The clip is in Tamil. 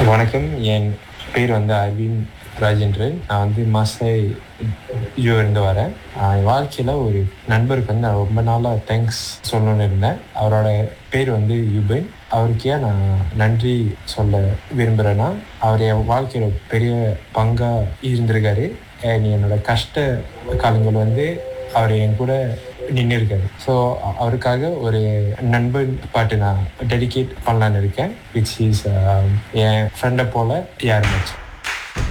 வணக்கம் என் பேர் வந்து அரவிந்த் ராஜேந்திரன் நான் வந்து மாசை இருந்து வரேன் ஆஹ் என் வாழ்க்கையில் ஒரு நண்பருக்கு வந்து நான் ரொம்ப நாளாக தேங்க்ஸ் சொல்லணும்னு இருந்தேன் அவரோட பேர் வந்து யுபன் அவருக்கு ஏன் நான் நன்றி சொல்ல விரும்புகிறேன்னா அவர் என் வாழ்க்கையில் பெரிய பங்காக இருந்திருக்காரு and என்னோட கஷ்ட காலங்கள் வந்து அவர் என் கூட நின்று இருக்காரு ஸோ அவருக்காக ஒரு நண்பன் பாட்டு நான் டெடிகேட் பண்ணலான்னு இருக்கேன் விச் இஸ் என் ஃப்ரெண்டை போல யார் மச்சான்